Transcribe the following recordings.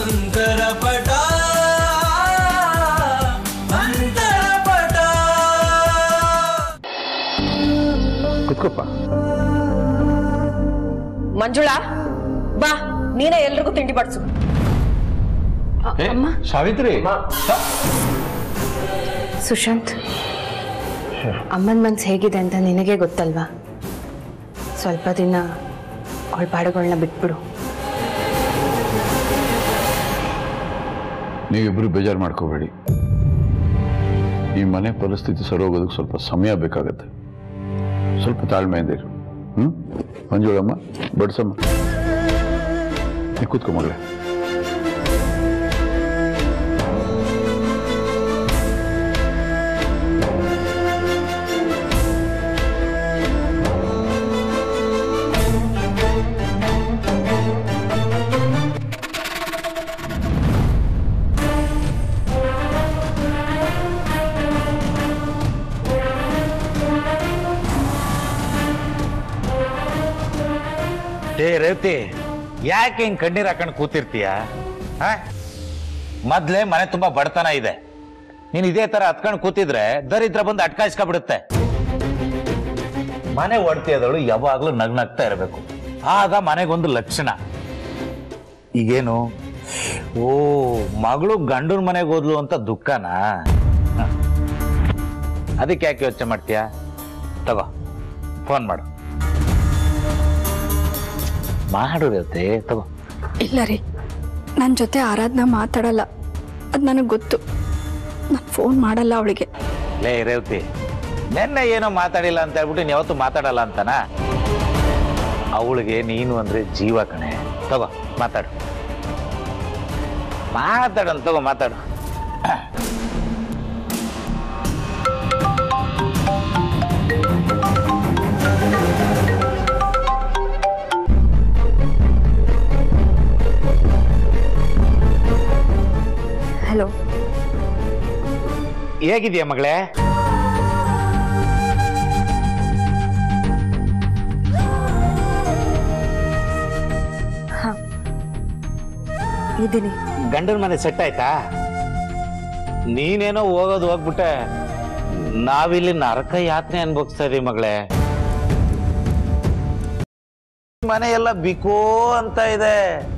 ಅಂತರ ಪಟ ಅಂತರ ಪಟ ಕುತ್ಕೋಪ್ಪ ಮಂಜುಳಾ ಬಾ ನೀನೇ ಎಲ್ರಿಗೂ ತಿಂಡಿ ಬಡ್ಸು ಸಾವಿತ್ರಿ ಸುಶಾಂತ್ ಅಮ್ಮನ ಮನ್ಸು ಹೇಗಿದೆ ಅಂತ ನಿನಗೆ ಗೊತ್ತಲ್ವಾ ಸ್ವಲ್ಪ ದಿನ ಅವಳ ಪಾಡುಗಳನ್ನ ಬಿಟ್ಬಿಡು ನೀವಿಬ್ರು ಬೇಜಾರು ಮಾಡ್ಕೋಬೇಡಿ ಈ ಮನೆ ಪರಿಸ್ಥಿತಿ ಸರೋಗೋದಕ್ಕೆ ಸ್ವಲ್ಪ ಸಮಯ ಬೇಕಾಗತ್ತೆ ಸ್ವಲ್ಪ ತಾಳ್ಮೆಯಿಂದ ಇರು ಹ್ಞೂ ಮಂಜುಳಮ್ಮ ಬಡ್ಸಮ್ಮ ನೀ ಕೂತ್ಕೊ ಮಗಳೇ ಏ ರೇವತಿ ಯಾಕೆ ಹಿಂಗ್ ಕಣ್ಣೀರ್ ಹಾಕೊಂಡು ಕೂತಿರ್ತೀಯ ಆ? ಮೊದ್ಲೇ ಮನೆ ತುಂಬಾ ಬಡತನ ಇದೆ ನೀನ್ ಇದೇ ತರ ಹತ್ಕೊಂಡು ಕೂತಿದ್ರೆ ದರಿದ್ರ ಬಂದು ಅಟ್ಕಾಯಿಸ್ಕೊಬಿಡುತ್ತೆ ಮನೆ ಒಡ್ತಿಯದಳು ಯಾವಾಗ್ಲೂ ನಗ್ನಗ್ತಾ ಇರಬೇಕು ಆಗ ಮನೆಗೊಂದು ಲಕ್ಷಣ ಈಗೇನು ಓ ಮಗಳು ಗಂಡನ ಮನೆಗೆ ಹೋದ್ಲು ಅಂತ ದುಃಖನಾ ಹ. ಅದಕ್ಕೆ ಯಾಕೆ ಯೋಚನೆ ಮಾಡ್ತೀಯಾ ತಗೋ ಫೋನ್ ಮಾಡು ಮಾಡು ರೇವತಿ ತಗೋ ಇಲ್ಲ ರೀ ನನ್ನ ಜೊತೆ ಆರಾಧನಾ ಮಾತಾಡಲ್ಲ ಅದು ನನಗೆ ಗೊತ್ತು ನಾನು ಫೋನ್ ಮಾಡಲ್ಲ ಅವಳಿಗೆ ಲೇ ರೇವತಿ ನೆನ್ನೆ ಏನೋ ಮಾತಾಡಿಲ್ಲ ಅಂತ ಹೇಳ್ಬಿಟ್ಟು ನೀನ್ ಯಾವತ್ತು ಮಾತಾಡಲ್ಲ ಅಂತನಾ ಅವಳಿಗೆ ನೀನು ಅಂದ್ರೆ ಜೀವ ಕಣೆ ತಗೋ ಮಾತಾಡು ಮಾತಾಡೋಣ ತಗೋ ಮಾತಾಡು ಹಲೋ ಹೇಗಿದ್ಯಾ ಮಗಳೇ ಹಾಂ ಇದ್ದೀನಿ ಗಂಡನ ಮನೆ ಸೆಟ್ ಆಯ್ತಾ ನೀನೇನೋ ಹೋಗೋದು ಹೋಗ್ಬಿಟ್ಟೆ ನಾವಿಲ್ಲಿ ನರಕ ಯಾತ್ರೆ ಅನ್ಭವಿಸ್ತಾ ಇದೀವಿ ಮಗಳೇ ಮನೆ ಎಲ್ಲ ಬಿಕೋ ಅಂತ ಇದೆ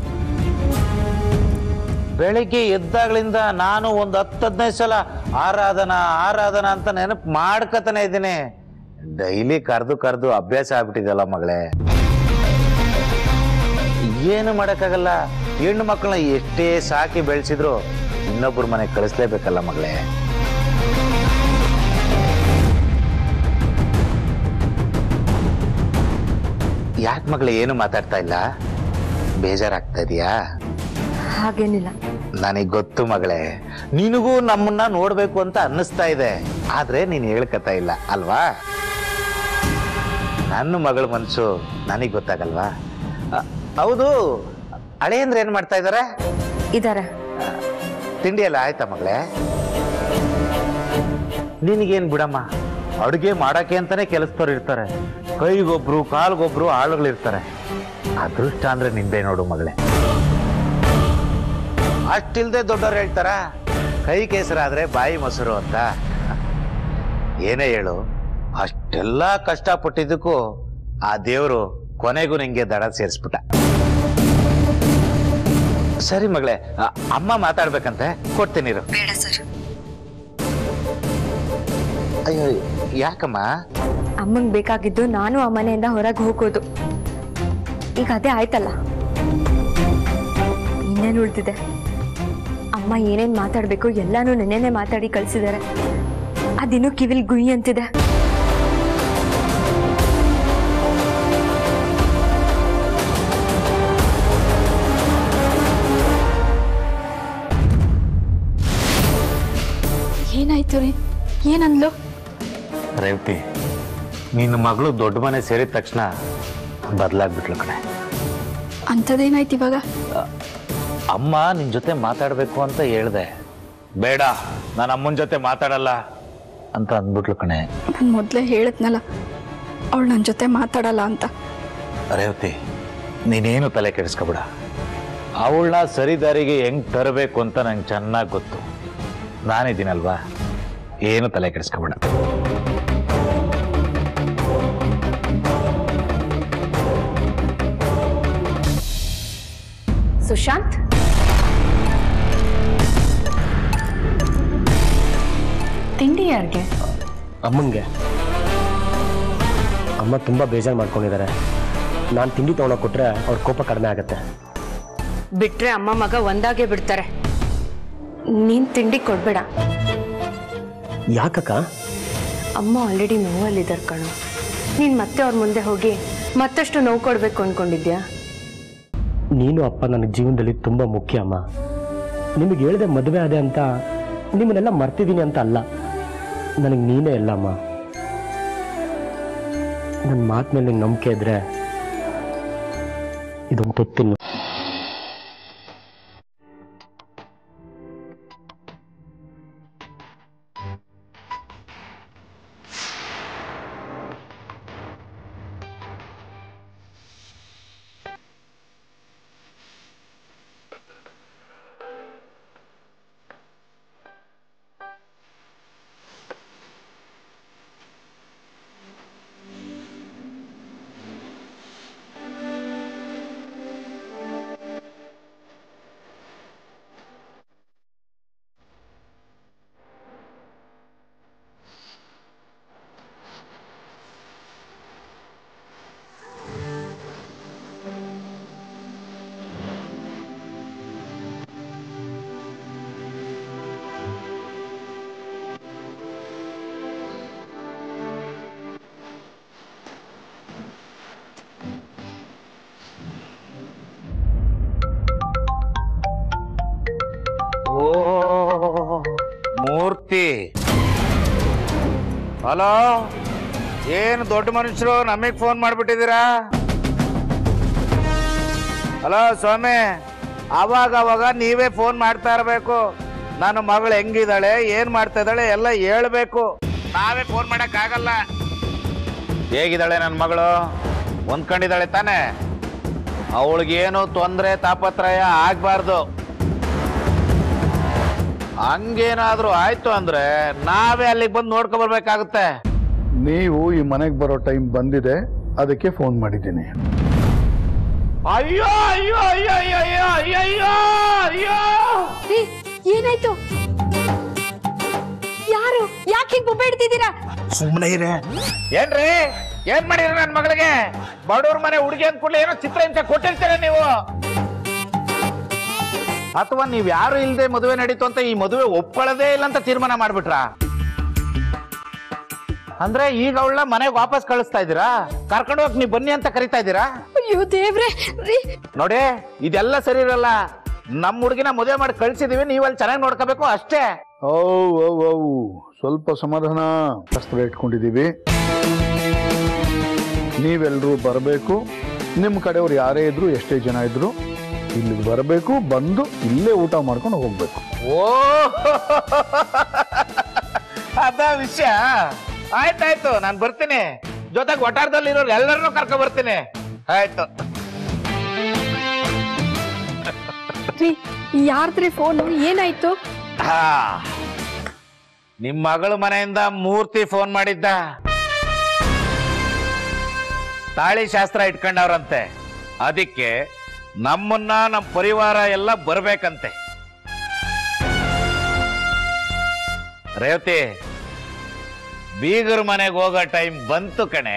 ಬೆಳಿಗ್ಗೆ ಎದ್ದಾಗ್ಲಿಂದ ನಾನು ಒಂದು ಹತ್ತು ಹದಿನೈದು ಸಲ ಆರಾಧನಾ ಆರಾಧನಾ ಅಂತ ನೆನಪು ಮಾಡ್ಕತಾನೆ ಇದ್ದೀನಿ ಡೈಲಿ ಕರೆದು ಕರೆದು ಅಭ್ಯಾಸ ಆಗ್ಬಿಟ್ಟಿದೆಲ್ಲ ಮಗಳೇ ಏನು ಮಾಡೋಕ್ಕಾಗಲ್ಲ ಹೆಣ್ಣು ಮಕ್ಕಳನ್ನ ಎಷ್ಟೇ ಸಾಕಿ ಬೆಳೆಸಿದ್ರು ಇನ್ನೊಬ್ಬರ ಮನೆಗೆ ಕಳಿಸ್ಲೇಬೇಕಲ್ಲ ಮಗಳೇ ಯಾಕೆ ಮಗಳೇ ಏನು ಮಾತಾಡ್ತಾ ಇಲ್ಲ ಬೇಜಾರಾಗ್ತಾ ಇದೆಯಾ ಹಾಗೇನಿಲ್ಲ ನನಗೆ ಗೊತ್ತು ಮಗಳೇ ನಿನಗೂ ನಮ್ಮನ್ನ ನೋಡ್ಬೇಕು ಅಂತ ಅನ್ನಿಸ್ತಾ ಇದೆ ಆದ್ರೆ ನೀನ್ ಹೇಳ್ಕತಾ ಇಲ್ಲ ಅಲ್ವಾ ನನ್ನ ಮಗಳ ಮನ್ಸು ನನಗೆ ಗೊತ್ತಾಗಲ್ವಾ ಅ- ಹೌದು ಹಳೆ ಅಂದ್ರೆ ಏನ್ ಮಾಡ್ತಾ ಇದಾರೆ ಇದಾರೆ ತಿಂಡಿ ಎಲ್ಲ ಆಯ್ತಾ ಮಗಳೇ ನಿನಗೇನ್ ಬಿಡಮ್ಮ ಅಡುಗೆ ಮಾಡಕ್ಕೆ ಅಂತಾನೆ ಕೆಲಸದವ್ರು ಇರ್ತಾರೆ ಕೈಗೊಬ್ರು ಕಾಲ್ಗೊಬ್ರು ಆಳುಗಳಿರ್ತಾರೆ ಅದೃಷ್ಟ ಅಂದ್ರೆ ನಿಂದೆ ನೋಡು ಮಗಳೇ ಅಷ್ಟಿಲ್ದೆ ದೊಡ್ಡವ್ರು ಹೇಳ್ತಾರ ಕೈ ಕೆಸರಾದ್ರೆ ಬಾಯಿ ಮೊಸರು ಅಂತ ಏನೇ ಹೇಳು ಅಷ್ಟೆಲ್ಲ ಕಷ್ಟಪಟ್ಟಿದ್ದಕ್ಕೂ ಆ ದೇವರು ಕೊನೆಗೂ ನಿಂಗೆ ದಡ ಸೇರಿಸ್ಬಿಟ್ಟ ಸರಿ ಮಗಳೇ ಆ, ಅಮ್ಮ ಮಾತಾಡ್ಬೇಕಂತೆ ಕೊಡ್ತೀನಿ ಇರು. ಬೇಡ ಸರ್ ಅಯ್ಯೋ ಯಾಕಮ್ಮ ಅಮ್ಮಂಗೆ ಬೇಕಾಗಿದ್ದು ನಾನು ಆ ಮನೆಯಿಂದ ಹೊರಗೆ ಹೋಗೋದು ಈಗ ಅದೇ ಆಯ್ತಲ್ಲ ಇನ್ನೇನು ಉಳ್ದಿದೆ ಅಮ್ಮ ಏನೇನು ಮಾತಾಡಬೇಕು ಎಲ್ಲಾನು ನೆನ್ನೆನೆ ಮಾತಾಡಿ ಕಳಿಸಿದ್ದಾರೆ ಅದಿನ್ನೂ ಕಿವಿಲ್ ಗುಯ್ ಅಂತಿದೆ ಏನಾಯ್ತು ರೀ ಏನಂದ್ಲು ರೇವತಿ ನಿನ್ನ ಮಗಳು ದೊಡ್ಡ ಮನೆ ಸೇರಿದ ತಕ್ಷಣ ಬದಲಾಗ್ಬಿಟ್ಲು ಕಣೆ ಅಂಥದ್ದೇನಾಯ್ತು ಇವಾಗ ಅಮ್ಮ ನಿನ್ ಜೊತೆ ಮಾತಾಡ್ಬೇಕು ಅಂತ ಹೇಳ್ದೆ ಬೇಡ ನಾನು ಅಮ್ಮನ ಜೊತೆ ಮಾತಾಡಲ್ಲ ಅಂತ ಅಂದ್ಬಿಟ್ಲು ಕಣೆ ನಾನು ಮೊದಲೇ ಹೇಳಿದ್ನಲ್ಲ ಅವಳು ನನ್ನ ಜೊತೆ ಮಾತಾಡಲ್ಲ ಅಂತ ರೇವತಿ ನೀನೇನು ತಲೆ ಕೆಡಿಸ್ಕೊಬೇಡ ಅವಳನ್ನ ಸರಿದಾರಿಗೆ ಹೆಂಗ್ ತರಬೇಕು ಅಂತ ನಂಗೆ ಚೆನ್ನಾಗಿ ಗೊತ್ತು ನಾನಿದ್ದೀನಲ್ವಾ ಏನು ತಲೆ ಕೆಡಿಸ್ಕೊಬೇಡ ಸುಶಾಂತ್ ತಿಂಡಿ ಯಾರಿಗೆ ಅಮ್ಮಂಗೆ ಅಮ್ಮ ತುಂಬ ಬೇಜಾರು ಮಾಡ್ಕೊಂಡಿದ್ದಾರೆ ನಾನು ತಿಂಡಿ ತೊಗೊಂಡೋಗಿ ಕೊಟ್ರೆ ಅವ್ರ ಕೋಪ ಕಡಿಮೆ ಆಗುತ್ತೆ ಬಿಟ್ರೆ ಅಮ್ಮ ಮಗ ಒಂದಾಗೆ ಬಿಡ್ತಾರೆ ನೀನ್ ತಿಂಡಿ ಕೊಡ್ಬೇಡ ಯಾಕಕ್ಕ ಅಮ್ಮ ಆಲ್ರೆಡಿ ನೋವಲ್ಲಿದ್ದಾರೆ ಕಣು ನೀನ್ ಮತ್ತೆ ಅವ್ರ ಮುಂದೆ ಹೋಗಿ ಮತ್ತಷ್ಟು ನೋವು ಕೊಡ್ಬೇಕು ಅನ್ಕೊಂಡಿದ್ಯಾ ನೀನು ಅಪ್ಪ ನನ್ನ ಜೀವನದಲ್ಲಿ ತುಂಬ ಮುಖ್ಯ ಅಮ್ಮ ನಿಮಗೆ ಹೇಳ್ದೆ ಮದುವೆ ಆದೆ ಅಂತ ನಿಮ್ಮನ್ನೆಲ್ಲ ಮರ್ತಿದ್ದೀನಿ ಅಂತ ಅಲ್ಲ ನನಗೆ ನೀನೇ ಎಲ್ಲ ಅಮ್ಮ ನನ್ನ ಮಾತು ಮೇಲೆ ನಿಂಗೆ ನಂಬಿಕೆ ಇದ್ರೆ ಇದೊಂದು ತೊತ್ತಿಲ್ಲ ಓ ಮೂರ್ತಿ ಹಲೋ ಏನು ದೊಡ್ಡ ಮನುಷ್ಯರು ನಮಗೆ ಫೋನ್ ಮಾಡ್ಬಿಟ್ಟಿದ್ದೀರಾ ಹಲೋ ಸ್ವಾಮಿ ಅವಾಗ ಅವಾಗ ನೀವೇ ಫೋನ್ ಮಾಡ್ತಾ ಇರಬೇಕು ನನ್ನ ಮಗಳು ಹೆಂಗಿದ್ದಾಳೆ ಏನ್ ಮಾಡ್ತಾ ಇದ್ದಾಳೆ ಎಲ್ಲ ಹೇಳ್ಬೇಕು ನಾವೇ ಫೋನ್ ಆಗಲ್ಲ ಹೇಗಿದ್ದಾಳೆ ನನ್ನ ಮಗಳು ಹೊಂದ್ಕೊಂಡಿದ್ದಾಳೆ ತಾನೆ ಅವಳಿಗೇನು ತೊಂದರೆ ತಾಪತ್ರಯ ಆಗ್ಬಾರ್ದು ಹಂಗೇನಾದ್ರೂ ಆಯ್ತು ಅಂದ್ರೆ ನಾವೇ ಅಲ್ಲಿಗೆ ಬಂದು ನೋಡ್ಕೊ ಬರ್ಬೇಕಾಗುತ್ತೆ ನೀವು ಈ ಮನೆಗೆ ಬರೋ ಟೈಮ್ ಬಂದಿದೆ ಅದಕ್ಕೆ ಫೋನ್ ಮಾಡಿದ್ದೀನಿ ಅಯ್ಯೋ ಅಯ್ಯೋ ಅಯ್ಯೋ ಅಯ್ಯೋ ಅಯ್ಯೋ ಅಯ್ಯೋ ಅಯ್ಯೋ ಏನಾಯ್ತು ಯಾರು ಯಾಕೆ ಹಿಂಗ್ ಬೊಬ್ಬೆ ಇಡ್ತಿದ್ದೀರಾ ಸುಮ್ಮನೆ ಇರೆ ಏನ್ರಿ ಏನ್ ಮಾಡಿರಿ ನನ್ನ ಮಗಳಿಗೆ ಬಡವ್ರ ಮನೆ ಹುಡುಗಿ ಅಂದ್ಕೂಡ್ಲೆ ಏನೋ ಚಿತ್ರಹಿಂಸೆ ಕೊಟ್ಟಿರ್ತೀರ ನೀವು ಅಥವಾ ನೀವ್ ಯಾರು ಇಲ್ದೆ ಮದುವೆ ನಡೀತು ಅಂತ ಈ ಮದುವೆ ಒಪ್ಕೊಳ್ಳೋದೇ ಇಲ್ಲ ಅಂತ ತೀರ್ಮಾನ ಮಾಡ್ಬಿಟ್ರ ಅಂದ್ರೆ ಈಗ ಅವಳ ಮನೆಗೆ ವಾಪಸ್ ಕಳಿಸ್ತಾ ಇದ್ದೀರಾ ಕರ್ಕೊಂಡು ಹೋಗಿ ನೀವು ಬನ್ನಿ ಅಂತ ಕರಿತಾ ಇದ್ದೀರಾ ಅಯ್ಯೋ ದೇವ್ರೆ ರೀ ನೋಡಿ ಇದೆಲ್ಲ ಸರಿ ಇರಲ್ಲ ನಮ್ಮ ಹುಡುಗಿನ ಮದುವೆ ಮಾಡಿ ಕಳ್ಸಿದೀವಿ ನೀವು ಅಲ್ಲಿ ಚೆನ್ನಾಗಿ ನೋಡ್ಕೋಬೇಕು ಅಷ್ಟೇ ಓ ಓ ಓ ಸ್ವಲ್ಪ ಸಮಾಧಾನ ಶಸ್ತ್ರ ಇಟ್ಕೊಂಡಿದ್ದೀವಿ ನೀವೆಲ್ಲರೂ ಬರಬೇಕು ನಿಮ್ಮ ಕಡೆಯವ್ರು ಯಾರೇ ಇದ್ರು ಎಷ್ಟೇ ಜನ ಇದ್ರು ಇಲ್ಲಿಗೆ ಬರಬೇಕು ಬಂದು ಇಲ್ಲೇ ಊಟ ಮಾಡ್ಕೊಂಡು ಹೋಗ್ಬೇಕು ಓ ಅದ ವಿಷಯ ಆಯ್ತಾಯ್ತು ನಾನು ಬರ್ತೀನಿ ಜೊತೆಗೆ ಒಟ್ಟಾರದಲ್ಲಿರೋರು ಎಲ್ಲರನ್ನೂ ಕರ್ಕೊ ಬರ್ತೀನಿ ಆಯ್ತು ರೀ ಯಾರ್ದ್ರಿ ಫೋನು ಏನಾಯ್ತು ಹಾ ನಿಮ್ ಮಗಳ ಮನೆಯಿಂದ ಮೂರ್ತಿ ಫೋನ್ ಮಾಡಿದ್ದ ತಾಳಿ ಶಾಸ್ತ್ರ ಇಟ್ಕೊಂಡವ್ರಂತೆ ಅದಕ್ಕೆ ನಮ್ಮನ್ನ ನಮ್ಮ ಪರಿವಾರ ಎಲ್ಲ ಬರ್ಬೇಕಂತೆ ರೇವತಿ ಬೀಗರ ಮನೆಗೆ ಹೋಗೋ ಟೈಮ್ ಬಂತು ಕಣೆ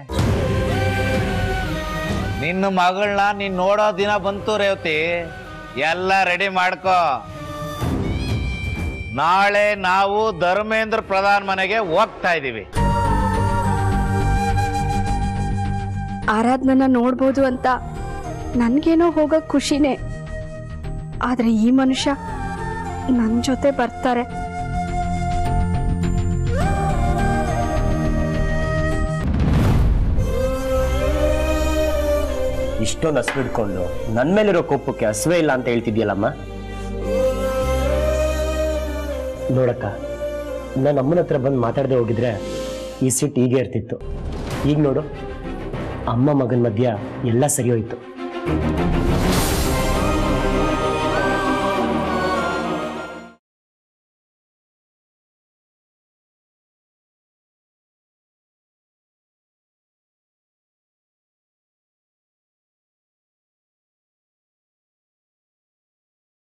ನಿನ್ನ ಮಗಳನ್ನ ನೀನ್ ನೋಡೋ ದಿನ ಬಂತು ರೇವತಿ ಎಲ್ಲ ರೆಡಿ ಮಾಡ್ಕೋ ನಾಳೆ ನಾವು ಧರ್ಮೇಂದ್ರ ಪ್ರಧಾನ್ ಮನೆಗೆ ಹೋಗ್ತಾ ಇದೀವಿ ಆರಾಧನನ ನೋಡ್ಬೋದು ಅಂತ ನನ್ಗೇನೋ ಹೋಗಕ್ ಖುಷಿನೇ ಆದ್ರೆ ಈ ಮನುಷ್ಯ ನನ್ ಜೊತೆ ಬರ್ತಾರೆ ಇಷ್ಟೊಂದು ಹಸು ಹಿಡ್ಕೊಂಡು ನನ್ನ ಮೇಲಿರೋ ಕೋಪಕ್ಕೆ ಹಸುವೆ ಇಲ್ಲ ಅಂತ ಹೇಳ್ತಿದ್ಯಲ್ಲಮ್ಮ ನೋಡಕ್ಕ ನಾನು ಅಮ್ಮನ ಹತ್ರ ಬಂದು ಮಾತಾಡದೆ ಹೋಗಿದ್ರೆ ಈ ಸಿಟ್ಟು ಹೀಗೆ ಇರ್ತಿತ್ತು ಈಗ ನೋಡು ಅಮ್ಮ ಮಗನ ಮಧ್ಯ ಎಲ್ಲ ಸರಿ ಹೋಯ್ತು